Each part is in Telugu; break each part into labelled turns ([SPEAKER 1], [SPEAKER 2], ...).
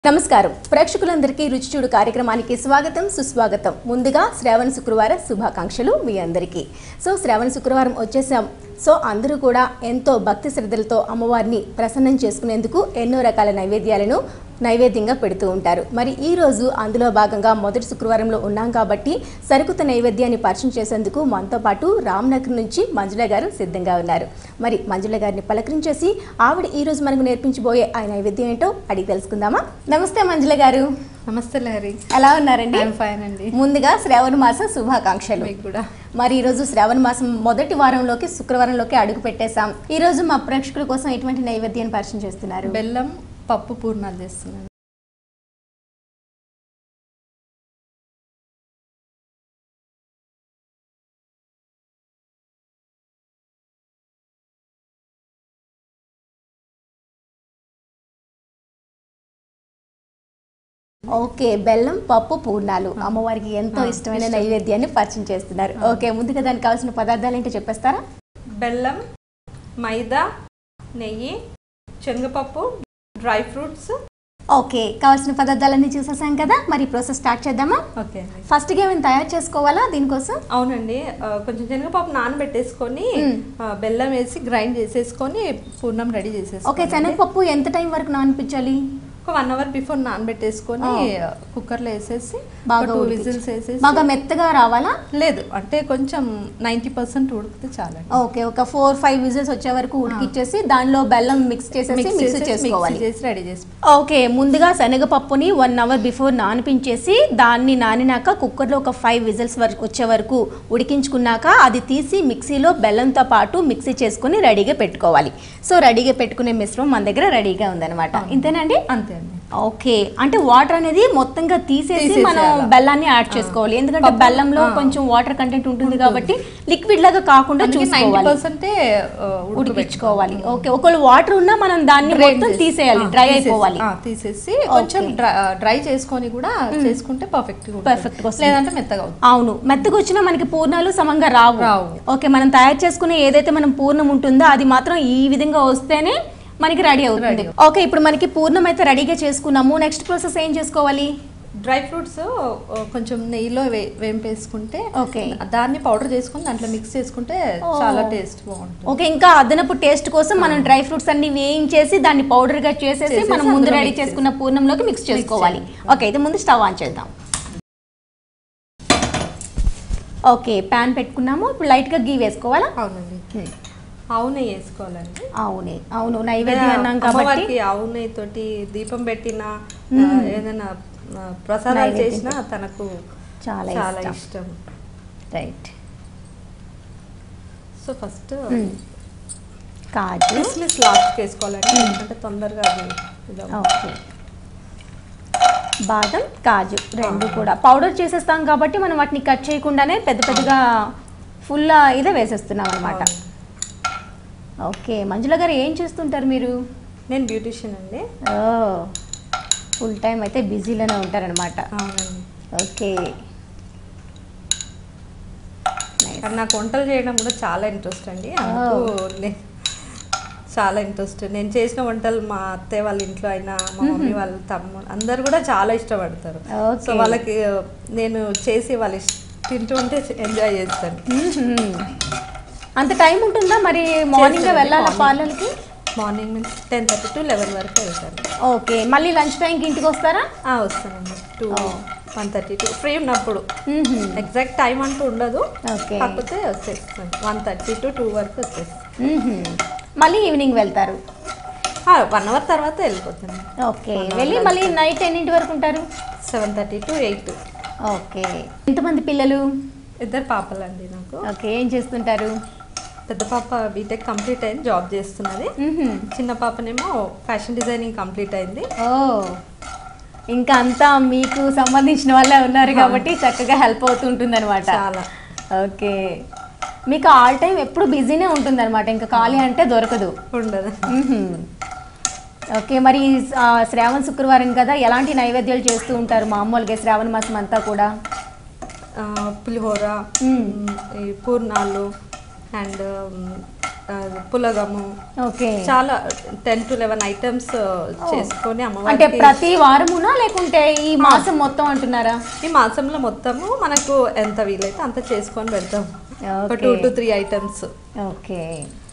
[SPEAKER 1] నమస్కారం ప్రేక్షకులందరికీ రుచి చూడు కార్యక్రమానికి స్వాగతం సుస్వాగతం ముందుగా శ్రావణ శుక్రవార శుభాకాంక్షలు మీ అందరికీ సో శ్రావణ శుక్రవారం వచ్చేసాం సో అందరూ కూడా ఎంతో భక్తి శ్రద్ధలతో అమ్మవారిని ప్రసన్నం చేసుకునేందుకు ఎన్నో రకాల నైవేద్యాలను నైవేద్యంగా పెడుతూ ఉంటారు మరి ఈ రోజు అందులో భాగంగా మొదటి శుక్రవారంలో ఉన్నాం కాబట్టి సరికొత్త నైవేద్యాన్ని పరిచయం చేసేందుకు మనతో పాటు రామ్నగర్ నుంచి మంజుల గారు సిద్ధంగా ఉన్నారు మరి మంజుల గారిని పలకరించేసి ఆవిడ ఈ రోజు మనకు నేర్పించబోయే ఆ నైవేద్యం ఏంటో అడిగి తెలుసుకుందామా నమస్తే మంజుల గారు
[SPEAKER 2] నమస్తే లహరి
[SPEAKER 1] ఎలా ఉన్నారండి
[SPEAKER 2] ఐఎమ్ ఫైన్ అండి
[SPEAKER 1] ముందుగా శ్రావణ మాస శుభాకాంక్షలు
[SPEAKER 2] మీకు కూడా
[SPEAKER 1] మరి ఈ రోజు శ్రావణ మాసం మొదటి వారంలోకి శుక్రవారంలోకి అడుగు పెట్టేశాం ఈ రోజు మా ప్రేక్షకుల కోసం ఎటువంటి నైవేద్యాన్ని పరిచయం చేస్తున్నారు
[SPEAKER 2] బెల్లం పప్పు పూర్ణాలు చేస్తున్నాను
[SPEAKER 1] ఓకే బెల్లం పప్పు పూర్ణాలు అమ్మవారికి ఎంతో
[SPEAKER 2] ఆ,
[SPEAKER 1] ఇష్టమైన
[SPEAKER 2] ఇష్టం.
[SPEAKER 1] నైవేద్యాన్ని పరిచయం చేస్తున్నారు ఓకే ముందుగా దానికి కావాల్సిన పదార్థాలు ఏంటో చెప్పేస్తారా
[SPEAKER 2] బెల్లం మైదా నెయ్యి శనగపప్పు డ్రై ఫ్రూట్స్
[SPEAKER 1] ఓకే కావాల్సిన పదార్థాలన్నీ చూసేసాం కదా మరి ప్రాసెస్ స్టార్ట్ చేద్దామా
[SPEAKER 2] ఓకే అండి
[SPEAKER 1] ఫస్ట్గా ఏమైనా తయారు చేసుకోవాలా దీనికోసం
[SPEAKER 2] అవునండి ఆ, కొంచెం శనగపప్పు నానబెట్టేసుకొని
[SPEAKER 1] మ్మ్.
[SPEAKER 2] ఆ, బెల్లం వేసి గ్రైండ్ చేసేసుకొని పూర్ణం రెడీ చేసేసుకోవాలి
[SPEAKER 1] ఓకే శనగపప్పు ఎంత టైం వరకు నానిపించాలి
[SPEAKER 2] ఒక వన్ అవర్ బిఫోర్ నానబెట్టేసుకొని కుక్కర్లో వేసేసి
[SPEAKER 1] బాగా
[SPEAKER 2] టూ
[SPEAKER 1] ఉడికించి.
[SPEAKER 2] విజిల్స్ వేసేసి
[SPEAKER 1] బాగా మెత్తగా రావాలా
[SPEAKER 2] లేదు అంటే కొంచెం నైంటీ పర్సెంట్ ఉడికితే చాలండి
[SPEAKER 1] ఓకే ఒక ఫోర్ ఫైవ్ విజిల్స్ వచ్చే వరకు ఉడికిచ్చేసి దానిలో బెల్లం మిక్స్ చేసేసి
[SPEAKER 2] మిక్స్
[SPEAKER 1] మిక్స్
[SPEAKER 2] చేసేసి
[SPEAKER 1] చేసుకోవాలి
[SPEAKER 2] మిక్సీ చేసి రెడీ చేసి
[SPEAKER 1] ఓకే ముందుగా శనగపప్పుని వన్ అవర్ బిఫోర్ నానిపించేసి దాన్ని నానినాక కుక్కర్లో ఒక ఫైవ్ విజిల్స్ వరకు వచ్చే వరకు ఉడికించుకున్నాక అది తీసి మిక్సీలో బెల్లంతో పాటు మిక్సీ చేసుకుని రెడీగా పెట్టుకోవాలి సో రెడీగా పెట్టుకునే మిశ్రమం మన దగ్గర రెడీగా ఉందన్నమాట ఇంతేనండి
[SPEAKER 2] అంతే అండి
[SPEAKER 1] ఓకే అంటే వాటర్ అనేది మొత్తంగా తీసేసి మనం
[SPEAKER 2] తీసేసేయాలా?
[SPEAKER 1] బెల్లాన్ని యాడ్ చేసుకోవాలి ఎందుకంటే
[SPEAKER 2] పప్పు-
[SPEAKER 1] బెల్లంలో
[SPEAKER 2] ఆ.
[SPEAKER 1] కొంచెం వాటర్ కంటెంట్ ఉంటుంది కాబట్టి లిక్విడ్ లాగా కాకుండా
[SPEAKER 2] నైంటీ
[SPEAKER 1] చూసుకోవాలి
[SPEAKER 2] పర్సెంటే
[SPEAKER 1] ఉడికించుకోవాలి ఓకే ఒకవేళ వాటర్ ఉన్నా మనం దాన్ని మొత్తం తీసేయాలి డ్రై అయిపోవాలి
[SPEAKER 2] తీసేసి కొంచెం డ్రై చేసుకొని కూడా చేసుకుంటే పర్ఫెక్ట్
[SPEAKER 1] Perfect గా వస్తుంది.
[SPEAKER 2] లేదంటే మెత్తగా అవుతుంది
[SPEAKER 1] అవును మెత్తగా వచ్చినా మనకి పూర్ణాలు సమంగా రావు
[SPEAKER 2] రావు.
[SPEAKER 1] ఓకే మనం తయారు చేసుకునే ఏదైతే మనం పూర్ణం ఉంటుందో అది మాత్రం ఈ విధంగా వస్తేనే మనకి రెడీ అవుతుంది
[SPEAKER 2] Ready.
[SPEAKER 1] ఓకే ఇప్పుడు మనకి పూర్ణం అయితే రెడీగా చేసుకున్నాము నెక్స్ట్ ప్రాసెస్ ఏం చేసుకోవాలి
[SPEAKER 2] డ్రై ఫ్రూట్స్ కొంచెం నెయ్యిలో వే వేంపేసుకుంటే
[SPEAKER 1] ఓకే
[SPEAKER 2] దాన్ని పౌడర్ చేసుకొని దాంట్లో మిక్స్ చేసుకుంటే
[SPEAKER 1] ఓ.
[SPEAKER 2] చాలా టేస్ట్ బాగుంటుంది
[SPEAKER 1] ఓకే ఇంకా అదనపు టేస్ట్ కోసం మనం డ్రై ఫ్రూట్స్ అన్ని వేయించేసి దాన్ని పౌడర్ గా చేసేసి
[SPEAKER 2] చేసేసి
[SPEAKER 1] మనం ముందు
[SPEAKER 2] అందులో
[SPEAKER 1] రెడీ
[SPEAKER 2] mix
[SPEAKER 1] చేసుకున్న పూర్ణంలోకి మిక్స్ చేసుకోవాలి ఓకే అయితే ముందు స్టవ్ ఆన్ చేద్దాం ఓకే ప్యాన్ పెట్టుకున్నాము ఇప్పుడు లైట్ గా గీ వేసుకోవాలా
[SPEAKER 2] అవునండి ఆవు నెయ్యి వేసుకోవాలండి
[SPEAKER 1] అవునే అవును నైవేద్యం అన్నాం కాబట్టి
[SPEAKER 2] అమ్మవారికి ఆవు నెయ్యి తోటి దీపం పెట్టిన ఆ, ఏదైనా ఆ, ప్రసాదాలు
[SPEAKER 1] నైవేద్యం
[SPEAKER 2] చేసినా తనకు
[SPEAKER 1] చాలా
[SPEAKER 2] చాలా
[SPEAKER 1] ఇష్టం.
[SPEAKER 2] ఇష్టం
[SPEAKER 1] రైట్
[SPEAKER 2] సో ఫస్ట్
[SPEAKER 1] కాజు
[SPEAKER 2] కిస్మిస్ లాస్ట్ వేసుకోవాలండి ఎందుకంటే తొందరగా అది ఇదవ్వదు.
[SPEAKER 1] ఓకే బాదం కాజు రెండు కూడా పౌడర్ చేసేస్తాం కాబట్టి మనం వాటిని కట్ చేయకుండానే పెద్ద పెద్దగా ఫుల్ ఇదే వేసేస్తున్నాం అనమాట
[SPEAKER 2] అవును.
[SPEAKER 1] ఓకే మంజుల గారు ఏం చేస్తుంటారు మీరు
[SPEAKER 2] నేను బ్యూటిషియన్ అండి
[SPEAKER 1] ఫుల్ టైం అయితే బిజీలోనే ఉంటారనమాట
[SPEAKER 2] అవునండి
[SPEAKER 1] ఓకే
[SPEAKER 2] కానీ నాకు వంటలు చేయడం కూడా చాలా ఇంట్రెస్ట్ అండి అందుకు నే- చాలా ఇంట్రెస్ట్ నేను చేసిన వంటలు మా అత్తయ్య వాళ్ళ ఇంట్లో అయినా మా మమ్మీ వాళ్ళ తమ్ముడు అందరు కూడా చాలా ఇష్టపడతారు
[SPEAKER 1] Okay.
[SPEAKER 2] సో వాళ్ళకి నేను చేసి వాళ్ళు ఇష్- తింటూ ఉంటే ఎంజాయ్ చేస్తాను
[SPEAKER 1] అంత టైం ఉంటుందా మరి మార్నింగ్
[SPEAKER 2] చేస్తానండి,
[SPEAKER 1] వెళ్ళాలా
[SPEAKER 2] morning.
[SPEAKER 1] పార్లర్కి
[SPEAKER 2] మార్నింగ్ నుంచి టెన్ థర్టీ టు లెవెన్ వరకు వెళ్తాను
[SPEAKER 1] ఓకే మళ్ళీ లంచ్ టైంకి ఇంటికి వస్తారా
[SPEAKER 2] ఆ, వస్తానండి two
[SPEAKER 1] Oh.
[SPEAKER 2] One thirty two free ఉన్నప్పుడు
[SPEAKER 1] మ్మ్హ్మ్.
[SPEAKER 2] ఎగ్జాక్ట్ టైం అంటూ ఉండదు
[SPEAKER 1] ఓకే
[SPEAKER 2] కాకపోతే వచ్చేస్తాను వన్ థర్టీ టు టూ వరకు వచ్చేస్తాను
[SPEAKER 1] మ్మ్హ్మ్. మళ్ళీ ఈవినింగ్ వెళ్తారు
[SPEAKER 2] వన్ అవర్ తర్వాత వెళ్ళిపోతాను
[SPEAKER 1] ఓకే
[SPEAKER 2] One hour
[SPEAKER 1] వెళ్ళి
[SPEAKER 2] lunch.
[SPEAKER 1] మళ్ళీ నైట్ ఎన్నింటి వరకు ఉంటారు
[SPEAKER 2] seven thirty to eight
[SPEAKER 1] okay ఎంతమంది పిల్లలు
[SPEAKER 2] ఇద్దరు పాపలండి నాకు
[SPEAKER 1] ఓకే ఏం చేస్తుంటారు
[SPEAKER 2] పెద్ద పాప బీటెక్ కంప్లీట్ అయింది జాబ్ చేస్తున్నది
[SPEAKER 1] మ్మ్హ్మ్.
[SPEAKER 2] చిన్న పాపనేమో ఫ్యాషన్ డిజైనింగ్ కంప్లీట్ అయింది
[SPEAKER 1] ఓ ఇంకా అంతా మీకు సంబంధించిన వాళ్ళే ఉన్నారు కాబట్టి చక్కగా హెల్ప్ అవుతూ ఉంటుంది అనమాట
[SPEAKER 2] చాలా
[SPEAKER 1] ఓకే మీకు ఆల్ టైం ఎప్పుడు బిజీనే ఉంటుంది అనమాట ఇంకా ఖాళీ అంటే దొరకదు
[SPEAKER 2] ఉండదు
[SPEAKER 1] మ్మ్హ్మ్. ఓకే మరి ఆ, శ్రావణ శుక్రవారం కదా ఎలాంటి నైవేద్యాలు చేస్తూ ఉంటారు మామూలుగా శ్రావణ మాసం అంతా కూడా
[SPEAKER 2] ఆ, పులిహోర
[SPEAKER 1] మ్మ్.
[SPEAKER 2] మ్, ఈ పూర్ణాలు అండ్ ఆ, పులగము
[SPEAKER 1] ఓకే
[SPEAKER 2] చాలా టెన్ టు లెవెన్ ఐటమ్స్ చేసుకొని
[SPEAKER 1] అంటే
[SPEAKER 2] అమ్మవారికి
[SPEAKER 1] ప్రతి వారమునా లేకుంటే ఈ మాసం మొత్తం అంటున్నారా
[SPEAKER 2] ఈ మాసంలో మొత్తము మనకు ఎంత వీలైతే అంత చేసుకొని పెడతాం ఒక
[SPEAKER 1] Okay.
[SPEAKER 2] Two to three items
[SPEAKER 1] okay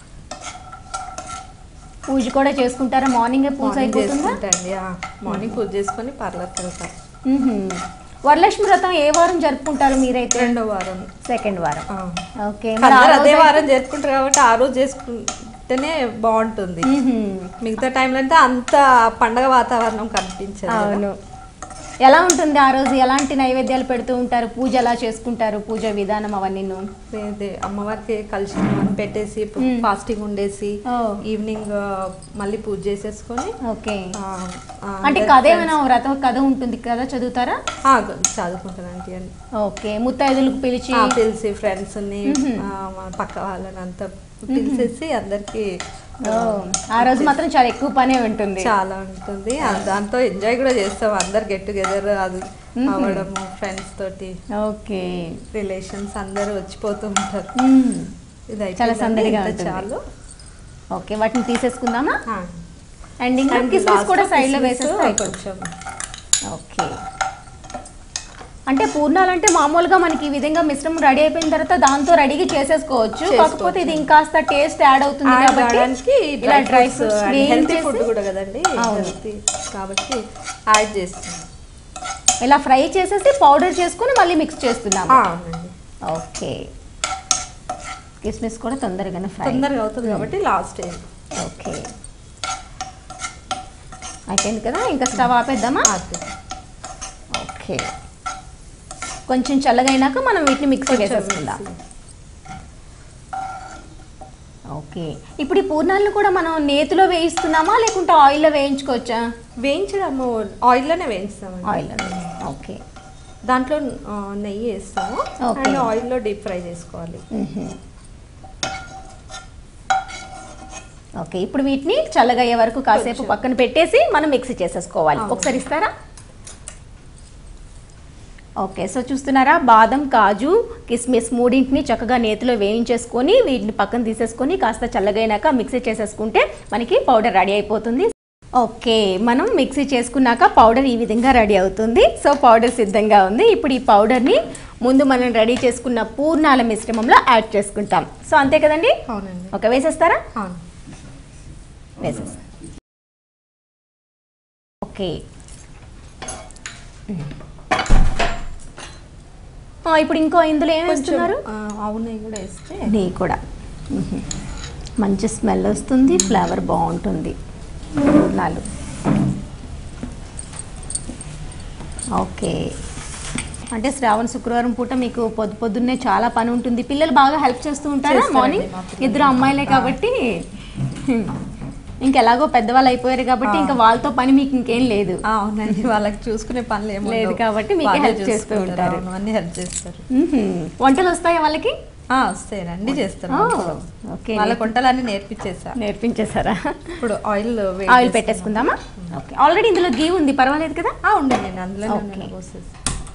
[SPEAKER 1] పూజ కూడా చేసుకుంటారా మార్నింగే పూజ
[SPEAKER 2] మార్నింగ్
[SPEAKER 1] అయిపోతుందా
[SPEAKER 2] చేసుకుంటండి మార్నింగ్ పూజ చేసుకొని పార్లర్కి వెళ్తాం
[SPEAKER 1] మ్మ్హ్మ్. వరలక్ష్మి వ్రతం ఏ వారం జరుపుకుంటారు మీరైతే
[SPEAKER 2] రెండో వారం
[SPEAKER 1] సెకండ్ వారం
[SPEAKER 2] ఆ.
[SPEAKER 1] ఓకే మరి ఆ
[SPEAKER 2] అందరూ అదే
[SPEAKER 1] రోజు
[SPEAKER 2] వారం జరుపుకుంటారు కాబట్టి ఆ రోజు చేసుకుంటేనే బాగుంటుంది
[SPEAKER 1] మ్మ్హ్మ్.
[SPEAKER 2] మిగతా టైంలో అంటే అంత పండగ వాతావరణం కనిపించదు కదా.
[SPEAKER 1] అవును ఎలా ఉంటుంది ఆ రోజు ఎలాంటి నైవేద్యాలు పెడుతూ ఉంటారు పూజ ఎలా చేసుకుంటారు పూజ విధానం అవన్నీ
[SPEAKER 2] అదే అమ్మవారికి కలిసి మనం పెట్టేసి ఫాస్టింగ్ ఉండేసి
[SPEAKER 1] ఓ.
[SPEAKER 2] ఈవినింగ్ మళ్ళీ పూజ చేసేసుకొని
[SPEAKER 1] ఓకే
[SPEAKER 2] ఆ, ఆ,
[SPEAKER 1] అంటే
[SPEAKER 2] అందరి
[SPEAKER 1] కథ ఏమైనా వ్రతం కథ ఉంటుంది కదా చదువుతారా
[SPEAKER 2] ఆ, చదువుకుంటానంటే అని
[SPEAKER 1] ఓకే ముత్తైదులకు పిలిచి
[SPEAKER 2] ఆ, పిలిచి ఫ్రెండ్స్ ని ఆ, మా పక్క వాళ్ళని అంతా పిలిచేసి అందరికి
[SPEAKER 1] ఓ, ఆ రోజు మాత్రం చాలా ఎక్కువ పనే ఉంటుంది
[SPEAKER 2] చాలా ఉంటుంది ఆ, దాంతో ఎంజాయ్ కూడా చేస్తాం అందరు గెట్ టుగెదర్ అది అవ్వడము ఫ్రెండ్స్ తోటి
[SPEAKER 1] ఓకే
[SPEAKER 2] రిలేషన్స్ అందరూ వచ్చిపోతూ ఉంటారు
[SPEAKER 1] మ్మ్.
[SPEAKER 2] ఇది
[SPEAKER 1] చాలా
[SPEAKER 2] అయిపోయిందండి,
[SPEAKER 1] సందడిగా
[SPEAKER 2] ఇంత
[SPEAKER 1] ఉంటుంది.
[SPEAKER 2] చాలు
[SPEAKER 1] ఓకే వాటిని తీసేసుకుందామా
[SPEAKER 2] ఆ.
[SPEAKER 1] అండ్ ఇంకా
[SPEAKER 2] And
[SPEAKER 1] కిస్మిస్
[SPEAKER 2] last
[SPEAKER 1] కూడా
[SPEAKER 2] లో
[SPEAKER 1] సైడ్ లో
[SPEAKER 2] కిస్మిస్
[SPEAKER 1] వేసేస్తే అయిపోతుంది.
[SPEAKER 2] కొంచెం
[SPEAKER 1] ఓకే అంటే పూర్ణాలు అంటే మామూలుగా మనకి ఈ విధంగా మిశ్రమం రెడీ అయిపోయిన తర్వాత దాంతో రెడీగా చేసేసుకోవచ్చు కాకపోతే ఇది ఇంకాస్త టేస్ట్ యాడ్ అవుతుంది
[SPEAKER 2] యాడ్
[SPEAKER 1] కాబట్టి
[SPEAKER 2] కావడానికి
[SPEAKER 1] ఇలా డ్రై
[SPEAKER 2] ఫ్రూట్స్
[SPEAKER 1] ఫ్రూట్స్
[SPEAKER 2] హెల్తీ
[SPEAKER 1] వేయించేసి
[SPEAKER 2] ఫుడ్ కూడా కదండి
[SPEAKER 1] అవును.
[SPEAKER 2] హెల్తీ కాబట్టి యాడ్ చేస్తాం
[SPEAKER 1] ఇలా ఫ్రై చేసేసి పౌడర్ చేసుకుని మళ్ళీ మిక్స్ చేస్తున్నాము
[SPEAKER 2] ఆ, అవునండి
[SPEAKER 1] ఓకే కిస్మిస్ కూడా తొందరగానే ఫ్రై
[SPEAKER 2] తొందరగా అవుతుంది కాబట్టి లాస్ట్
[SPEAKER 1] ఓకే అయిపోయింది కదా ఇంకా స్టవ్ ఆపేద్దామా ఓకే కొంచెం చల్లగైనాక మనం వీటిని మిక్సీ వేసేసుకుందాం ఓకే ఇప్పుడు ఈ పూర్ణాలను కూడా మనం నేతిలో వేయిస్తున్నామా లేకుంటే ఆయిల్లో వేయించుకోవచ్చా
[SPEAKER 2] వేయించడము ఆయిల్లోనే వేయిస్తామండి
[SPEAKER 1] ఆయిల్ ఓకే
[SPEAKER 2] దాంట్లో ఆ, నెయ్యి వేస్తాము
[SPEAKER 1] Okay.
[SPEAKER 2] అండ్ ఆయిల్లో డీప్ ఫ్రై చేసుకోవాలి
[SPEAKER 1] మ్మ్హ. ఓకే ఇప్పుడు వీటిని చల్లగా అయ్యే వరకు కాసేపు
[SPEAKER 2] కొంచెం.
[SPEAKER 1] పక్కన పెట్టేసి మనం మిక్సీ చేసేసుకోవాలి
[SPEAKER 2] అవును.
[SPEAKER 1] ఒకసారి ఇస్తారా ఓకే సో చూస్తున్నారా బాదం కాజు కిస్మిస్ మూడింటిని చక్కగా నేతిలో వేయించేసుకొని వీటిని పక్కన తీసేసుకొని కాస్త చల్లగైనాక మిక్సీ చేసేసుకుంటే మనకి పౌడర్ రెడీ అయిపోతుంది ఓకే మనం మిక్సీ చేసుకున్నాక పౌడర్ ఈ విధంగా రెడీ అవుతుంది సో పౌడర్ సిద్ధంగా ఉంది ఇప్పుడు ఈ పౌడర్ని ముందు మనం రెడీ చేసుకున్న పూర్ణాల మిశ్రమంలో యాడ్ చేసుకుంటాం సో అంతే కదండి
[SPEAKER 2] అవునండి
[SPEAKER 1] ఓకే వేసేస్తారా
[SPEAKER 2] అవును
[SPEAKER 1] వేసేస్తా ఓకే ఆ, ఇప్పుడు ఇంకో ఇందులో ఏం
[SPEAKER 2] కొంచెం వేస్తున్నారు
[SPEAKER 1] వేస్తున్నారు
[SPEAKER 2] ఆ, ఆవు నెయ్యి కూడా వేస్తే
[SPEAKER 1] నెయ్యి కూడా మ్మ్. మంచి స్మెల్ వస్తుంది ఫ్లేవర్ బాగుంటుంది పూర్ణాలు ఓకే అంటే శ్రావణ శుక్రవారం పూట మీకు పొద్దు పొద్దున్నే చాలా పని ఉంటుంది పిల్లలు బాగా హెల్ప్ చేస్తూ ఉంటారా
[SPEAKER 2] చేస్తారండి
[SPEAKER 1] మార్నింగ్
[SPEAKER 2] మా పిల్లలు.
[SPEAKER 1] ఇద్దరు అమ్మాయిలే కాబట్టి ఇంకెలాగో పెద్దవాళ్ళు అయిపోయారు కాబట్టి ఇంకా వాళ్ళతో పని మీకు ఇంకేం లేదు
[SPEAKER 2] ఆ, అవునండి వాళ్ళకి చూసుకునే పనులు ఏమో
[SPEAKER 1] లేదు కాబట్టి మీకే help చేస్తూ ఉంటారు.
[SPEAKER 2] అన్ని హెల్ప్ చేస్తారు
[SPEAKER 1] మ్మ్. వంటలు వస్తాయా వాళ్ళకి
[SPEAKER 2] ఆ, వస్తాయి రండి చేస్తారు
[SPEAKER 1] ఓ,
[SPEAKER 2] వంటలు.
[SPEAKER 1] ఓకే.
[SPEAKER 2] వాళ్ళ వంటలన్నీ నేర్పించేసా
[SPEAKER 1] నేర్పించేశారా
[SPEAKER 2] ఇప్పుడు ఆయిల్ వేడి
[SPEAKER 1] ఆయిల్
[SPEAKER 2] చేస్తున్నాం.
[SPEAKER 1] పెట్టేసుకుందామా ఓకే ఆల్రెడీ ఇందులో గీ ఉంది పర్వాలేదు కదా
[SPEAKER 2] ఆ, ఉండండి నేను అందులోనే
[SPEAKER 1] ఓకే.
[SPEAKER 2] ఉన్నాను పోసేసి.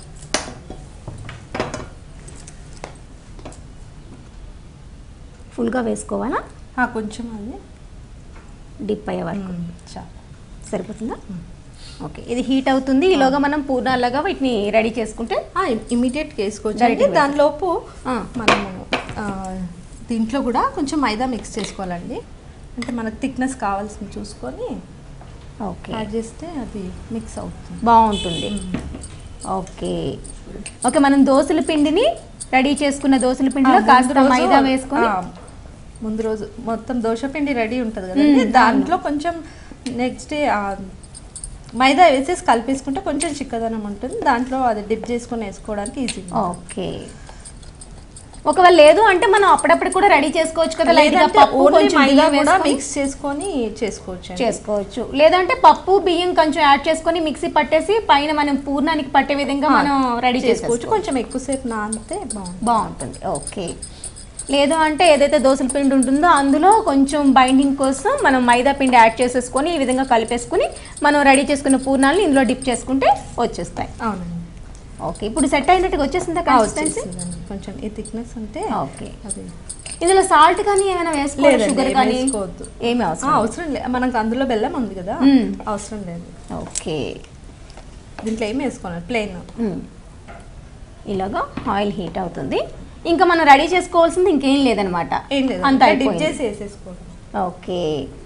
[SPEAKER 1] ఫుల్గా వేసుకోవాలా
[SPEAKER 2] ఆ, కొంచెం అది
[SPEAKER 1] డిప్ అయ్యే వరకు
[SPEAKER 2] ఉమ్, చాలు
[SPEAKER 1] సరిపోతుందా ఓకే ఇది హీట్ అవుతుంది ఈలోగా మనం పూర్ణాలుగా వీటిని రెడీ చేసుకుంటే
[SPEAKER 2] ఇమీడియట్ వేసుకోవచ్చు
[SPEAKER 1] Direct
[SPEAKER 2] అండి
[SPEAKER 1] గా
[SPEAKER 2] దానిలోపు
[SPEAKER 1] ఆ.
[SPEAKER 2] మనము ఆ, దీంట్లో కూడా కొంచెం మైదా మిక్స్ చేసుకోవాలండి అంటే మనకు థిక్నెస్ కావాల్సింది చూసుకొని
[SPEAKER 1] ఓకే
[SPEAKER 2] యాడ్ చేస్తే అది మిక్స్ అవుతుంది
[SPEAKER 1] బాగుంటుంది ఓకే ఓకే మనం దోసల పిండిని రెడీ చేసుకున్న దోసల పిండిలో
[SPEAKER 2] ఆ,
[SPEAKER 1] కాస్త
[SPEAKER 2] ముందు రోజు,
[SPEAKER 1] మైదా వేసుకొని
[SPEAKER 2] ఆ, ముందు రోజు మొత్తం దోశ పిండి రెడీ ఉంటుంది కదండి
[SPEAKER 1] మ్మ్,
[SPEAKER 2] దాంట్లో కొంచెం నెక్స్ట్ డే మైదా వేసేసి కలిపేసుకుంటే కొంచెం చిక్కదనం ఉంటుంది దాంట్లో అది డిప్ చేసుకొని వేసుకోవడానికి ఈజీ
[SPEAKER 1] ఓకే ఒకవేళ లేదు అంటే మనం అప్పుడప్పుడు కూడా రెడీ చేసుకోవచ్చు కదా లైట్గా
[SPEAKER 2] లేదంటే
[SPEAKER 1] పప్పు
[SPEAKER 2] ఓన్లీ
[SPEAKER 1] కొంచెం
[SPEAKER 2] మైదా
[SPEAKER 1] బియ్యం
[SPEAKER 2] కూడా
[SPEAKER 1] వేసుకొని
[SPEAKER 2] మిక్స్ చేసుకొని చేసుకోవచ్చు అండి.
[SPEAKER 1] చేసుకోవచ్చు లేదంటే పప్పు బియ్యం కొంచెం యాడ్ చేసుకొని మిక్సీ పట్టేసి పైన మనం పూర్ణానికి పట్టే విధంగా
[SPEAKER 2] ఆ,
[SPEAKER 1] మనం రెడీ
[SPEAKER 2] చేసుకోవచ్చు
[SPEAKER 1] చేసుకోవచ్చు
[SPEAKER 2] కొంచెం ఎక్కువసేపు నానితే బాగుంటుంది
[SPEAKER 1] బాగుంటుంది ఓకే లేదు అంటే ఏదైతే దోసల పిండి ఉంటుందో అందులో కొంచెం బైండింగ్ కోసం మనం మైదా పిండి యాడ్ చేసేసుకొని ఈ విధంగా కలిపేసుకొని మనం రెడీ చేసుకున్న పూర్ణాలను ఇందులో డిప్ చేసుకుంటే వచ్చేస్తాయి
[SPEAKER 2] అవునండి
[SPEAKER 1] ఓకే ఇప్పుడు సెట్ అయినట్టుగా వచ్చేసిందా
[SPEAKER 2] ఆ,
[SPEAKER 1] కన్సిస్టెన్సీ
[SPEAKER 2] వచ్చేసిందండి. కొంచెం ఈ థిక్నెస్ ఉంటే
[SPEAKER 1] ఓకే
[SPEAKER 2] అది
[SPEAKER 1] ఇందులో సాల్ట్ కానీ ఏమైనా వేసుకోవాలి
[SPEAKER 2] లేదండి,
[SPEAKER 1] షుగర్
[SPEAKER 2] ఏం
[SPEAKER 1] కానీ
[SPEAKER 2] వేసుకోవద్దు.
[SPEAKER 1] ఏమి
[SPEAKER 2] ఆ,
[SPEAKER 1] అవసరం
[SPEAKER 2] అవసరం లేదు మనకు అందులో బెల్లం ఉంది కదా
[SPEAKER 1] మ్మ్.
[SPEAKER 2] అవసరం లేదు
[SPEAKER 1] ఓకే
[SPEAKER 2] దీంట్లో ఏం వేసుకోవాలి ప్లెయిన్
[SPEAKER 1] మ్మ్. ఇలాగా ఆయిల్ హీట్ అవుతుంది ఇంకా మనం రెడీ చేసుకోవాల్సింది ఇంకేం లేదనమాట
[SPEAKER 2] ఏం లేదు
[SPEAKER 1] అంత
[SPEAKER 2] డిప్
[SPEAKER 1] అయిపోయింది
[SPEAKER 2] చేసి వేసేసుకోవడం
[SPEAKER 1] ఓకే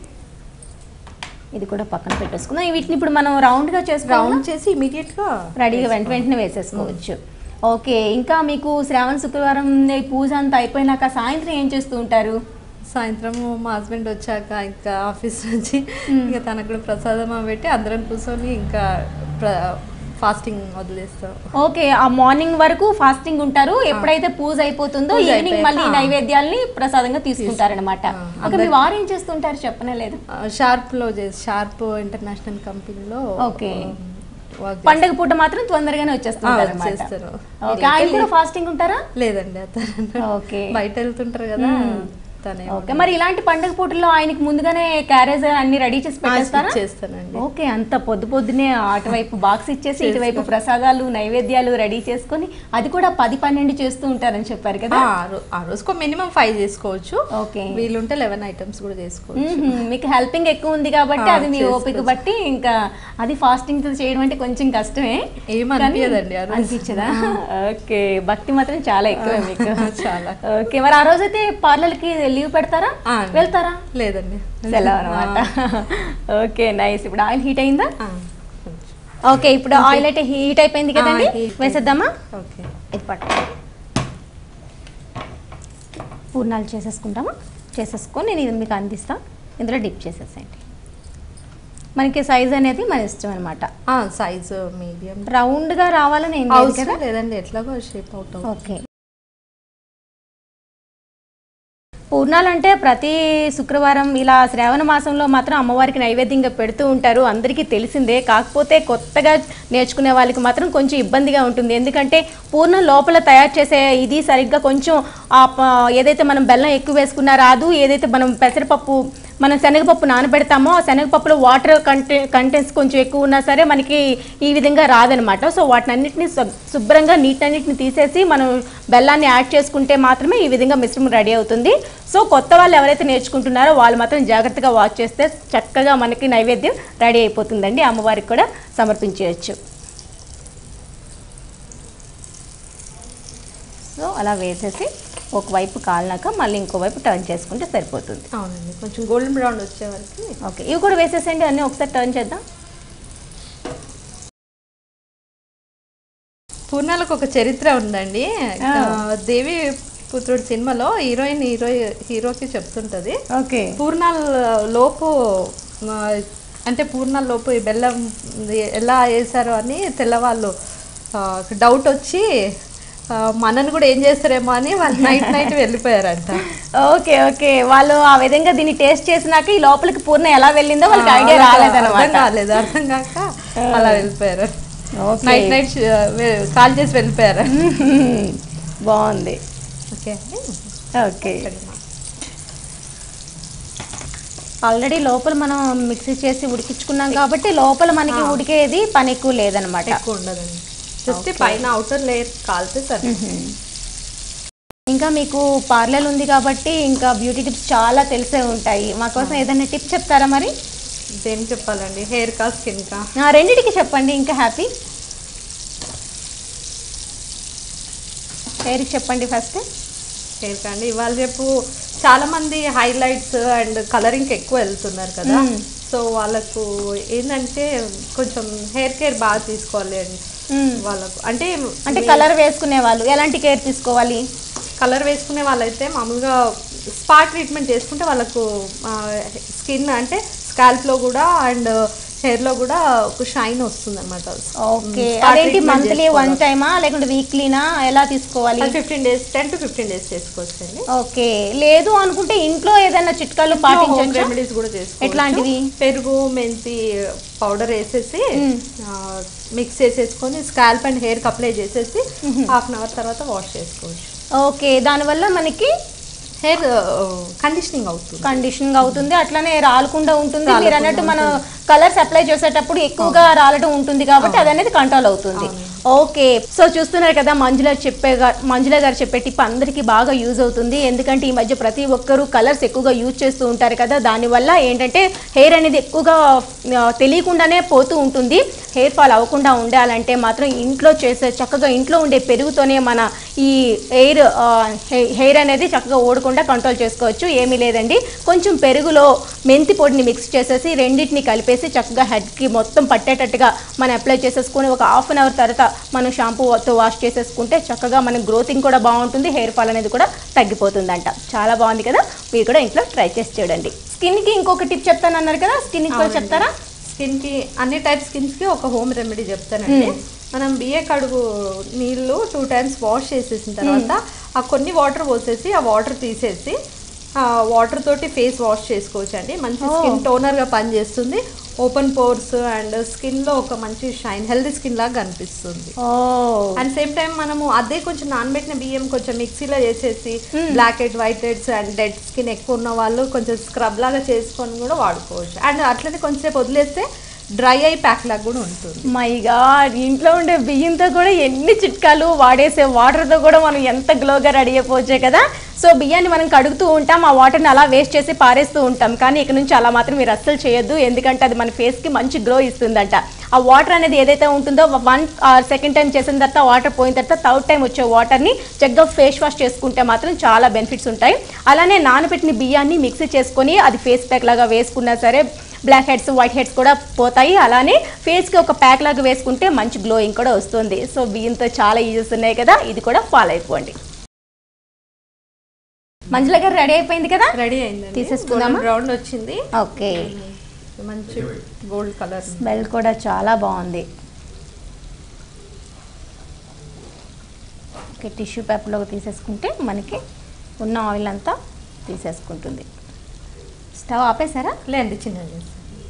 [SPEAKER 1] ఇది కూడా పక్కన పెట్టేసుకుందాం వీటిని ఇప్పుడు మనం రౌండ్గా చేసుకున్నాం
[SPEAKER 2] రౌండ్ చేసి ఇమీడియట్ గా
[SPEAKER 1] రెడీగా వెంట వెంటనే వేసేసుకోవచ్చు ఓకే ఇంకా మీకు శ్రావణ శుక్రవారం ఈ పూజ అంతా అయిపోయినాక సాయంత్రం ఏం చేస్తూ ఉంటారు
[SPEAKER 2] సాయంత్రం మా హస్బెండ్ వచ్చాక ఇంకా ఆఫీస్ నుంచి ఇంకా తనకు కూడా ప్రసాదం అవి పెట్టి అందరం కూర్చొని ఇంకా ఫాస్టింగ్ వదిలేస్తాం
[SPEAKER 1] ఓకే ఆ మార్నింగ్ వరకు ఫాస్టింగ్ ఉంటారు ఎప్పుడైతే పూజ అయిపోతుందో
[SPEAKER 2] పూజ
[SPEAKER 1] ఈవినింగ్
[SPEAKER 2] అయిపోయాక,
[SPEAKER 1] మళ్ళీ ఈ
[SPEAKER 2] ఆ.
[SPEAKER 1] నైవేద్యాల్ని ప్రసాదంగా తీసుకుంటారనమాట
[SPEAKER 2] ఆ,
[SPEAKER 1] ఓకే మీ
[SPEAKER 2] అందరి-
[SPEAKER 1] వారు ఏం చేస్తుంటారు చెప్పనే లేదు
[SPEAKER 2] షార్ప్ లో చేసి షార్ప్ ఇంటర్నేషనల్ కంపెనీలో
[SPEAKER 1] ఓకే.
[SPEAKER 2] వర్క్
[SPEAKER 1] పండగ పూట మాత్రం తొందరగానే వచ్చేస్తుంటారు అనమాట
[SPEAKER 2] చేస్తారు.
[SPEAKER 1] ఓకే ఆయన కూడా ఫాస్టింగ్ ఉంటారా
[SPEAKER 2] లేదండి అతను
[SPEAKER 1] ఓకే
[SPEAKER 2] బయట వెళ్తుంటారు కదా తనే
[SPEAKER 1] ఓకే మరి ఇలాంటి పండగ పూటల్లో ఆయనకి ముందుగానే క్యారేజ్ అన్ని రెడీ చేసి పెట్టేస్తారా
[SPEAKER 2] చేస్తానండి
[SPEAKER 1] ఓకే అంత పొద్దు పొద్దునే అటువైపు బాక్స్ ఇచ్చేసి ఇటువైపు ప్రసాదాలు నైవేద్యాలు రెడీ చేసుకొని అది కూడా పది పన్నెండు చేస్తూ ఉంటారని చెప్పారు కదా
[SPEAKER 2] ఆ రో- ఆ రోజుకో మినిమం ఫైవ్ చేసుకోవచ్చు
[SPEAKER 1] ఓకే
[SPEAKER 2] వీలుంటే లెవెన్ ఐటమ్స్ కూడా చేసుకోవచ్చు
[SPEAKER 1] మ్మ్హ్మ్. మీకు హెల్పింగ్ ఎక్కువ ఉంది కాబట్టి
[SPEAKER 2] ఆ,
[SPEAKER 1] అది మీ
[SPEAKER 2] చేసుకోవచ్చు.
[SPEAKER 1] ఓపిక బట్టి ఇంకా అది ఫాస్టింగ్ తో చేయడం అంటే కొంచెం కష్టమే
[SPEAKER 2] ఏం
[SPEAKER 1] కానీ
[SPEAKER 2] అనిపించదండి ఆ రోజు.
[SPEAKER 1] అనిపించదా ఓకే భక్తి మాత్రం చాలా ఎక్కువ మీకు
[SPEAKER 2] చాలా.
[SPEAKER 1] ఓకే మరి ఆ రోజైతే పార్లర్ కి లీవ్ పెడతారా
[SPEAKER 2] ఆ,
[SPEAKER 1] వెళ్తారా
[SPEAKER 2] లేదండి
[SPEAKER 1] సెలవు అనమాట ఓకే నైస్ ఇప్పుడు ఆయిల్ హీట్ అయిందా
[SPEAKER 2] ఆ, కొంచెం.
[SPEAKER 1] ఓకే ఇప్పుడు ఆయిల్ అయితే హీట్ అయిపోయింది కదండి
[SPEAKER 2] ఆ, heat
[SPEAKER 1] వేసేద్దామా
[SPEAKER 2] ఓకే
[SPEAKER 1] ఇది పట్టు పూర్ణాలు చేసేసుకుంటామా చేసేసుకొని నేను ఇది మీకు అందిస్తా ఇందులో డిప్ చేసేసేయండి మనకి సైజ్ అనేది మన ఇష్టం అనమాట
[SPEAKER 2] సైజ్ మీడియం
[SPEAKER 1] రౌండ్గా రావాలని ఏం లేదు కదా
[SPEAKER 2] అవసరం లేదండి ఎట్లాగో షేప్ అవుట్ అవుతుంది
[SPEAKER 1] ఓకే పూర్ణాలు అంటే ప్రతి శుక్రవారం ఇలా శ్రావణ మాసంలో మాత్రం అమ్మవారికి నైవేద్యంగా పెడుతూ ఉంటారు అందరికీ తెలిసిందే కాకపోతే కొత్తగా నేర్చుకునే వాళ్ళకి మాత్రం కొంచెం ఇబ్బందిగా ఉంటుంది ఎందుకంటే పూర్ణం లోపల తయారు చేసే ఇది సరిగ్గా కొంచెం ఆ ప- ఏదైతే మనం బెల్లం ఎక్కువ వేసుకున్నా రాదు ఏదైతే మనం పెసరపప్పు మనం శనగపప్పు నానబెడతామో ఆ శనగపప్పులో వాటర్ కంటె కంటెంట్స్ కొంచెం ఎక్కువ ఉన్నా సరే మనకి ఈ విధంగా రాదనమాట సో వాటిని అన్నిటిని శుభ్రంగా నీటన్నిటిని తీసేసి మనం బెల్లాన్ని యాడ్ చేసుకుంటే మాత్రమే ఈ విధంగా మిశ్రమం రెడీ అవుతుంది సో కొత్త వాళ్ళు ఎవరైతే నేర్చుకుంటున్నారో వాళ్ళు మాత్రం జాగ్రత్తగా వాచ్ చేస్తే చక్కగా మనకి నైవేద్యం రెడీ అయిపోతుందండి అమ్మవారికి కూడా సమర్పించవచ్చు సో అలా వేసేసి ఒకవైపు కాలినాక మళ్ళీ ఇంకోవైపు టర్న్ చేసుకుంటే సరిపోతుంది
[SPEAKER 2] అవునండి కొంచెం గోల్డెన్ బ్రౌన్ వచ్చే వరకు
[SPEAKER 1] ఓకే ఇవి కూడా వేసేసేయండి అన్నీ ఒకసారి టర్న్ చేద్దాం
[SPEAKER 2] పూర్ణాలకు ఒక చరిత్ర ఉందండి
[SPEAKER 1] ఆ.
[SPEAKER 2] ఆ, దేవి పుత్రుడు సినిమాలో హీరోయిన్ హీరో హీరోకి చెప్తుంటది
[SPEAKER 1] ఓకే
[SPEAKER 2] పూర్ణాల లోపు ఆ, అంటే పూర్ణాల లోపు ఈ బెల్లం ఎలా వేసారో అని తెల్లవాళ్ళు డౌట్ వచ్చి ఆ, మనని కూడా ఏం చేస్తారేమో అని వాళ్ళు నైట్ నైట్ వెళ్ళిపోయారంట
[SPEAKER 1] ఓకే ఓకే వాళ్ళు ఆ విధంగా దీన్ని టేస్ట్ చేసినాక ఈ లోపలికి పూర్ణ ఎలా వెళ్ళిందో వాళ్ళకి ఐడియా
[SPEAKER 2] వాళ్ళకి అర్థం
[SPEAKER 1] రాలేదన్నమాట
[SPEAKER 2] కాలేదు అర్థం కాక అలా వెళ్ళిపోయారు
[SPEAKER 1] ఓకే
[SPEAKER 2] నైట్ నైట్ కాల్ చేసి వెళ్ళిపోయారు
[SPEAKER 1] బాగుంది
[SPEAKER 2] ఓకే అండి
[SPEAKER 1] ఓకే ఆల్రెడీ లోపల మనం మిక్సీ చేసి ఉడికించుకున్నాం కాబట్టి లోపల మనకి ఉడికేది పని ఎక్కువ లేదనమాట
[SPEAKER 2] ఎక్కువ ఉండదండి జస్ట్ పైన అవుటర్ లేయర్ కాలితే సరే
[SPEAKER 1] ఇంకా మీకు పార్లర్ ఉంది కాబట్టి ఇంకా బ్యూటీ టిప్స్ చాలా తెలిసే ఉంటాయి మా కోసం ఏదైనా టిప్ చెప్తారా మరి
[SPEAKER 2] దేని చెప్పాలండి హెయిర్ కా స్కిన్ కా
[SPEAKER 1] ఆ, రెండిటికి చెప్పండి ఇంకా హ్యాపీ హెయిర్కి చెప్పండి ఫస్ట్
[SPEAKER 2] హెయిర్ కా అండి ఇవాళ రేపు చాలా మంది హైలైట్స్ అండ్ కలరింగ్ ఎక్కువ వెళ్తున్నారు కదా
[SPEAKER 1] మ్మ్.
[SPEAKER 2] సో వాళ్ళకు ఏంటంటే కొంచెం హెయిర్ కేర్ బాగా తీసుకోవాలి అండి వాళ్ళకు అంటే
[SPEAKER 1] అంటే కలర్ వేసుకునే వాళ్ళు ఎలాంటి కేర్ తీసుకోవాలి
[SPEAKER 2] కలర్ వేసుకునే వాళ్ళైతే మామూలుగా స్పా ట్రీట్మెంట్ చేసుకుంటే వాళ్ళకు స్కిన్ అంటే స్కాల్ప్లో కూడా అండ్ హెయిర్లో కూడా ఒక షైన్ వస్తుంది అనమాట
[SPEAKER 1] ఓకే అదేంటి మంత్లీ వన్ టైమా లేకుంటే వీక్లీనా ఎలా తీసుకోవాలి
[SPEAKER 2] fifteen days ten to fifteen days చేసుకోవచ్చు అండి
[SPEAKER 1] ఓకే లేదు అనుకుంటే ఇంట్లో ఏదైనా చిట్కాలు పాటించవచ్చు
[SPEAKER 2] రెమెడీస్ కూడా చేసుకోవచ్చు
[SPEAKER 1] ఎట్లాంటివి?
[SPEAKER 2] పెరుగు మెంతి పౌడర్ వేసేసి మిక్స్ చేసేసుకొని స్కాల్ప్ అండ్ హెయిర్ అప్లై చేసేసి హాఫ్ అన్ అవర్ తర్వాత వాష్ చేసుకోవచ్చు
[SPEAKER 1] ఓకే దానివల్ల మనకి
[SPEAKER 2] హెయిర్ కండిషనింగ్ అవుతుంది
[SPEAKER 1] కండిషనింగ్ అవుతుంది అట్లానే రాలకుండా ఉంటుంది మీరు అన్నట్టు మనం కలర్స్ అప్లై చేసేటప్పుడు ఎక్కువగా రాలడం ఉంటుంది కాబట్టి అది అనేది కంట్రోల్ అవుతుంది ఓకే సో చూస్తున్నారు కదా మంజుల చెప్పే గా- మంజుల గారు చెప్పే టిప్ అందరికీ బాగా యూజ్ అవుతుంది ఎందుకంటే ఈ మధ్య ప్రతి ఒక్కరూ కలర్స్ ఎక్కువగా యూజ్ చేస్తూ ఉంటారు కదా దానివల్ల ఏంటంటే హెయిర్ అనేది ఎక్కువగా ఆ, తెలియకుండానే పోతూ ఉంటుంది హెయిర్ ఫాల్ అవ్వకుండా ఉండాలంటే మాత్రం ఇంట్లో చేసే చక్కగా ఇంట్లో ఉండే పెరుగుతోనే మన ఈ హెయిర్ హెయిర్ అనేది చక్కగా ఓడకుండా కంట్రోల్ చేసుకోవచ్చు ఏమీ లేదండి కొంచెం పెరుగులో మెంతి పొడిని మిక్స్ చేసేసి రెండింటిని కలిపేసి చక్కగా హెడ్కి మొత్తం పట్టేటట్టుగా మనం అప్లై చేసేసుకొని ఒక హాఫ్ అన్ అవర్ తర్వాత మనం షాంపూతో వాష్ చేసేసుకుంటే చక్కగా మన గ్రోతింగ్ కూడా బాగుంటుంది హెయిర్ ఫాల్ అనేది కూడా తగ్గిపోతుందంట చాలా బాగుంది కదా మీరు కూడా ఇంట్లో ట్రై చేసి చూడండి స్కిన్కి ఇంకొక టిప్ చెప్తాను అన్నారు కదా స్కిన్కి కూడా చెప్తారా
[SPEAKER 2] స్కిన్ కి అన్ని టైప్ స్కిన్స్ కి ఒక హోమ్ రెమెడీ చెప్తానండి మనం బియ్య కడుగు నీళ్ళు టూ టైమ్స్ వాష్ చేసేసిన తర్వాత ఆ కొన్ని వాటర్ పోసేసి ఆ వాటర్ తీసేసి ఆ వాటర్ తోటి ఫేస్ వాష్ చేసుకోవచ్చు అండి మంచి స్కిన్ టోనర్ గా పనిచేస్తుంది ఓపెన్ పోర్స్ అండ్ స్కిన్ లో ఒక మంచి షైన్ హెల్దీ స్కిన్ లాగా కనిపిస్తుంది
[SPEAKER 1] ఓ
[SPEAKER 2] అండ్ సేమ్ టైం మనము అదే కొంచెం నానబెట్టిన బియ్యం కొంచెం మిక్సీలో చేసేసి black head white heads and dead skin ఎక్కువ ఉన్న వాళ్ళు కొంచెం స్క్రబ్ లాగా చేసుకొని కూడా వాడుకోవచ్చు అండ్ అట్లనే కొంచెంసేపు వదిలేస్తే డ్రై అయి ప్యాక్ లాగా కూడా ఉంటుంది
[SPEAKER 1] మై గాడ్ ఇంట్లో ఉండే బియ్యంతో కూడా ఎన్ని చిట్కాలు వాడేసే వాటర్తో కూడా మనం ఎంత గ్లోగా రెడీ అయిపోవచ్చే కదా సో బియ్యాన్ని మనం కడుగుతూ ఉంటాం ఆ వాటర్ని అలా వేస్ట్ చేసి పారేస్తూ ఉంటాం కానీ ఇక నుంచి అలా మాత్రం మీరు అస్సలు చేయొద్దు ఎందుకంటే అది మన ఫేస్కి మంచి గ్లో ఇస్తుందంట ఆ వాటర్ అనేది ఏదైతే ఉంటుందో వన్ సెకండ్ టైం చేసిన తర్వాత వాటర్ పోయిన తర్వాత థర్డ్ టైం వచ్చే వాటర్ని చక్కగా ఫేస్ వాష్ చేసుకుంటే మాత్రం చాలా బెనిఫిట్స్ ఉంటాయి అలానే నానబెట్టిన బియ్యాన్ని మిక్సీ చేసుకొని అది ఫేస్ ప్యాక్ లాగా వేసుకున్నా సరే బ్లాక్ హెడ్స్ వైట్ హెడ్స్ కూడా పోతాయి అలానే ఫేస్కి ఒక ప్యాక్ లాగా వేసుకుంటే మంచి గ్లోయింగ్ కూడా వస్తుంది సో బియ్యంతో చాలా యూజెస్ ఉన్నాయి కదా ఇది కూడా ఫాలో అయిపోండి మంజుల గారు రెడీ అయిపోయింది కదా
[SPEAKER 2] రెడీ అయిందండి
[SPEAKER 1] తీసేసుకుందామా?
[SPEAKER 2] రౌండ్ వచ్చింది
[SPEAKER 1] ఓకే
[SPEAKER 2] మంచి గోల్డ్ కలర్
[SPEAKER 1] స్మెల్ కూడా చాలా బాగుంది ఓకే టిష్యూ పేపర్లోకి తీసేసుకుంటే మనకి ఉన్న ఆయిల్ అంతా తీసేసుకుంటుంది స్టవ్ ఆపేసారా
[SPEAKER 2] లేండి చిన్నది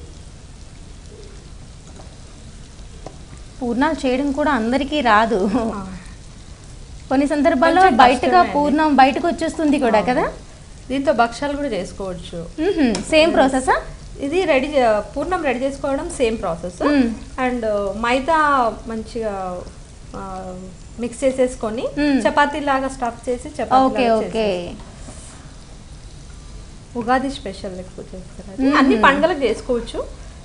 [SPEAKER 1] పూర్ణాలు చేయడం కూడా అందరికీ రాదు కొన్ని సందర్భాల్లో
[SPEAKER 2] కొంచెం
[SPEAKER 1] బయటగా
[SPEAKER 2] కష్టమే
[SPEAKER 1] పూర్ణం బయటకు వచ్చేస్తుంది కూడా కదా
[SPEAKER 2] దీంతో భక్ష్యాలు కూడా చేసుకోవచ్చు
[SPEAKER 1] సేమ్ ప్రాసెసా
[SPEAKER 2] ఇది రెడీ పూర్ణం రెడీ చేసుకోవడం సేమ్ ప్రాసెస్
[SPEAKER 1] మ్మ్.
[SPEAKER 2] అండ్ మైదా మంచిగా మిక్స్ చేసేసుకొని
[SPEAKER 1] మ్మ్.
[SPEAKER 2] చపాతీ లాగా స్టఫ్ చేసి
[SPEAKER 1] okay
[SPEAKER 2] chapati
[SPEAKER 1] okay
[SPEAKER 2] Ugadi special ఎక్కువ చేస్తారు అది. అన్ని పండుగలకు చేసుకోవచ్చు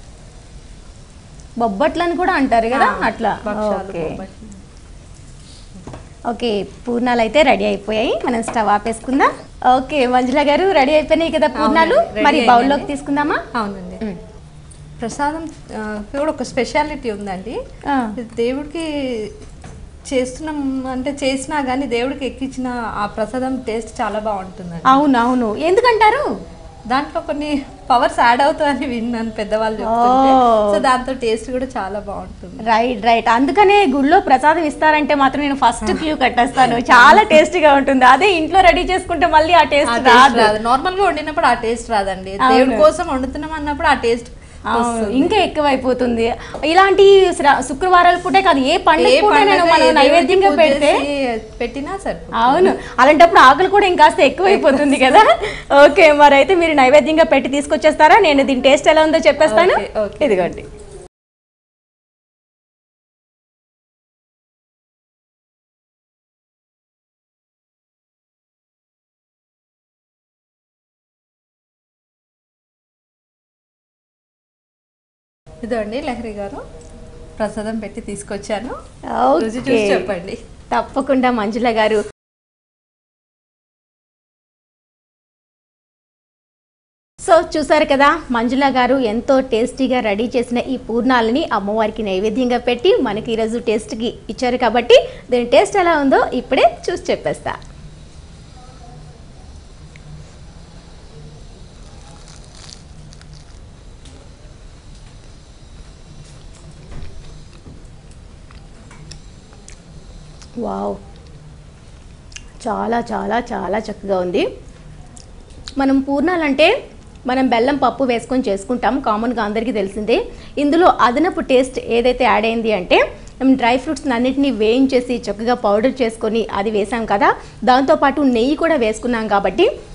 [SPEAKER 1] బొబ్బట్లని కూడా అంటారు కదా
[SPEAKER 2] ఆ,
[SPEAKER 1] అట్లా
[SPEAKER 2] భక్షాలు,
[SPEAKER 1] ఓకే
[SPEAKER 2] బొబ్బట్లు.
[SPEAKER 1] ఓకే పూర్ణాలు అయితే రెడీ అయిపోయాయి మనం స్టవ్ ఆపేసుకుందాం ఓకే మంజుల గారు రెడీ అయిపోయినాయి కదా పూర్ణాలు
[SPEAKER 2] అవునండి, రెడీ
[SPEAKER 1] మరి
[SPEAKER 2] అయ్యాయండి.
[SPEAKER 1] బౌల్లోకి తీసుకుందామా
[SPEAKER 2] అవునండి
[SPEAKER 1] మ్మ్.
[SPEAKER 2] ప్రసాదం ఆ, కూడా ఒక స్పెషాలిటీ ఉందండి
[SPEAKER 1] ఆ,
[SPEAKER 2] ఇది దేవుడికి చేస్తున్నాం అంటే చేసినా కానీ దేవుడికి ఎక్కించిన ఆ ప్రసాదం టేస్ట్ చాలా బాగుంటుందండి
[SPEAKER 1] అవును అవును ఎందుకంటారు
[SPEAKER 2] దాంట్లో కొన్ని పవర్స్ యాడ్ అవుతాయని విన్నాను పెద్దవాళ్ళు చెప్తుంటే
[SPEAKER 1] ఓ.
[SPEAKER 2] సో దాంతో టేస్ట్ కూడా చాలా బాగుంటుంది
[SPEAKER 1] రైట్ రైట్ అందుకనే గుళ్ళో ప్రసాదం ఇస్తారంటే మాత్రం నేను ఫస్ట్ క్యూ కట్టేస్తాను చాలా టేస్టీగా ఉంటుంది అదే ఇంట్లో రెడీ చేసుకుంటే మళ్ళీ ఆ
[SPEAKER 2] ఆ
[SPEAKER 1] టేస్ట్
[SPEAKER 2] taste
[SPEAKER 1] రాదు
[SPEAKER 2] రాదు నార్మల్ గా వండినప్పుడు ఆ టేస్ట్ రాదండి
[SPEAKER 1] అవును.
[SPEAKER 2] దేవుడి కోసం వండుతున్నాం అన్నప్పుడు ఆ టేస్ట్
[SPEAKER 1] అవును ఇంకా ఎక్కువైపోతుంది ఇలాంటి శ్ర- శుక్రవారాల పూటే కాదు ఏ పండుగ పూట నేను మనం నైవేద్యంగా పెడితే
[SPEAKER 2] పెట్టినా సరిపోతుంది
[SPEAKER 1] అవును అలాంటప్పుడు ఆకలి కూడా ఇంకాస్త ఎక్కువైపోతుంది కదా ఓకే మరి అయితే మీరు నైవేద్యంగా పెట్టి తీసుకొచ్చేస్తారా నేను దీని టేస్ట్ ఎలా ఉందో చెప్పేస్తాను
[SPEAKER 2] ఓకే, ఓకే.
[SPEAKER 1] ఇదిగోండి
[SPEAKER 2] ఇదండి లహరి గారు ప్రసాదం పెట్టి తీసుకొచ్చాను రుచి
[SPEAKER 1] ఓకే
[SPEAKER 2] చూసి చెప్పండి
[SPEAKER 1] తప్పకుండా మంజుల గారు సో చూసారు కదా మంజుల గారు ఎంతో టేస్టీగా రెడీ చేసిన ఈ పూర్ణాలని అమ్మవారికి నైవేద్యంగా పెట్టి మనకి ఈరోజు టేస్ట్కి ఇచ్చారు కాబట్టి దీని టేస్ట్ ఎలా ఉందో ఇప్పుడే చూసి చెప్పేస్తా వావ్ చాలా చాలా చాలా చక్కగా ఉంది మనం పూర్ణాలంటే మనం బెల్లం పప్పు వేసుకొని చేసుకుంటాం కామన్గా అందరికీ తెలిసిందే ఇందులో అదనపు టేస్ట్ ఏదైతే యాడ్ అయింది అంటే మనం డ్రై ఫ్రూట్స్ అన్నిటినీ వేయించేసి చక్కగా పౌడర్ చేసుకొని అది వేసాం కదా దాంతోపాటు నెయ్యి కూడా వేసుకున్నాం కాబట్టి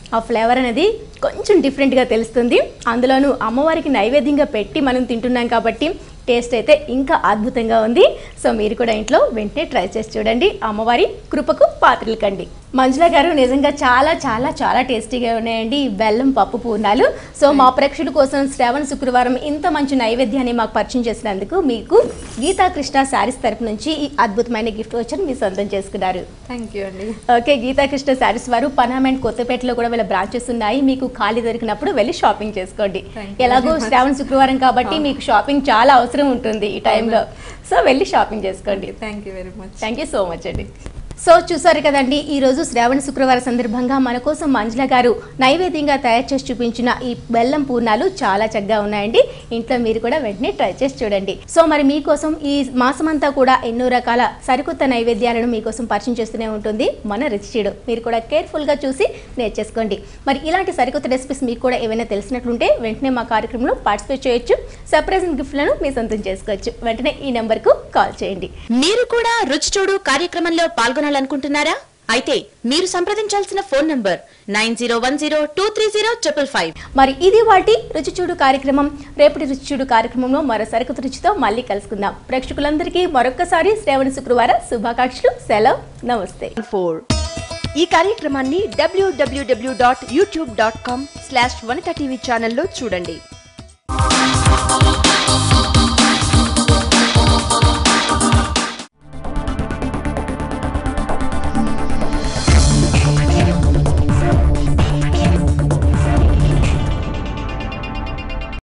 [SPEAKER 1] ఆ ఫ్లేవర్ అనేది కొంచెం డిఫరెంట్గా తెలుస్తుంది అందులోనూ అమ్మవారికి నైవేద్యంగా పెట్టి మనం తింటున్నాం కాబట్టి టేస్ట్ అయితే ఇంకా అద్భుతంగా ఉంది సో మీరు కూడా ఇంట్లో వెంటనే ట్రై చేసి చూడండి అమ్మవారి కృపకు పాత్రలు కండి మంజుల గారు నిజంగా చాలా చాలా చాలా టేస్టీగా ఉన్నాయండి ఈ బెల్లం పప్పు పూర్ణాలు సో మా ప్రేక్షకుల కోసం శ్రావణ శుక్రవారం ఇంత మంచి నైవేద్యాన్ని మాకు పరిచయం చేసినందుకు మీకు గీతా కృష్ణ శారీస్ తరపు నుంచి ఈ అద్భుతమైన గిఫ్ట్ వచ్చి మీ సొంతం చేసుకున్నారు
[SPEAKER 2] థ్యాంక్ యూ అండి
[SPEAKER 1] ఓకే గీతాకృష్ణ శారీస్ వారు పనామెంట్ కొత్తపేటలో కూడా వీళ్ళ బ్రాంచెస్ ఉన్నాయి మీకు ఖాళీ దొరికినప్పుడు వెళ్ళి షాపింగ్ చేసుకోండి
[SPEAKER 2] Thank you
[SPEAKER 1] ఎలాగో
[SPEAKER 2] very much.
[SPEAKER 1] శ్రావణ శుక్రవారం కాబట్టి మీకు షాపింగ్ చాలా అవసరం ఉంటుంది ఈ టైంలో సో వెళ్ళి షాపింగ్ చేసుకోండి
[SPEAKER 2] thank you very much
[SPEAKER 1] thank you so much అండి సో చూసారు కదండి ఈ రోజు శ్రావణ శుక్రవారం సందర్భంగా మన కోసం మంజుల గారు నైవేద్యంగా తయారు చేసి చూపించిన ఈ బెల్లం పూర్ణాలు చాలా చక్కగా ఉన్నాయండి ఇంట్లో మీరు కూడా వెంటనే ట్రై చేసి చూడండి సో మరి మీకోసం ఈ మాసమంతా కూడా ఎన్నో రకాల సరికొత్త నైవేద్యాలను మీకోసం పరిచయం చేస్తూనే ఉంటుంది మన రుచిచీడు మీరు కూడా కేర్ఫుల్గా చూసి నేర్చేసుకోండి మరి ఇలాంటి సరికొత్త రెసిపీస్ మీకు కూడా ఏమైనా తెలిసినట్లుంటే వెంటనే మా కార్యక్రమంలో పార్టిసిపేట్ చేయొచ్చు సర్ప్రైజ్ గిఫ్ట్లను మీ సొంతం చేసుకోవచ్చు వెంటనే ఈ నెంబర్కు కాల్ చేయండి
[SPEAKER 3] మీరు కూడా రుచి చూడు కార్యక్రమంలో పాల్గొనాలనుకుంటున్నారా అయితే మీరు సంప్రదించాల్సిన phone number nine zero one zero two three zero triple five
[SPEAKER 1] మరి ఇది వాటి రుచి చూడు కార్యక్రమం రేపటి రుచి చూడు కార్యక్రమంలో మరో సరికొత్త రుచితో మళ్ళీ కలుసుకుందాం ప్రేక్షకులందరికీ మరొక్కసారి శ్రావణ శుక్రవార శుభాకాంక్షలు సెలవు నమస్తే
[SPEAKER 3] ఫోర్ ఈ కార్యక్రమాన్ని WWW dot YouTube dot com slash Vanitha TV ఛానల్లో చూడండి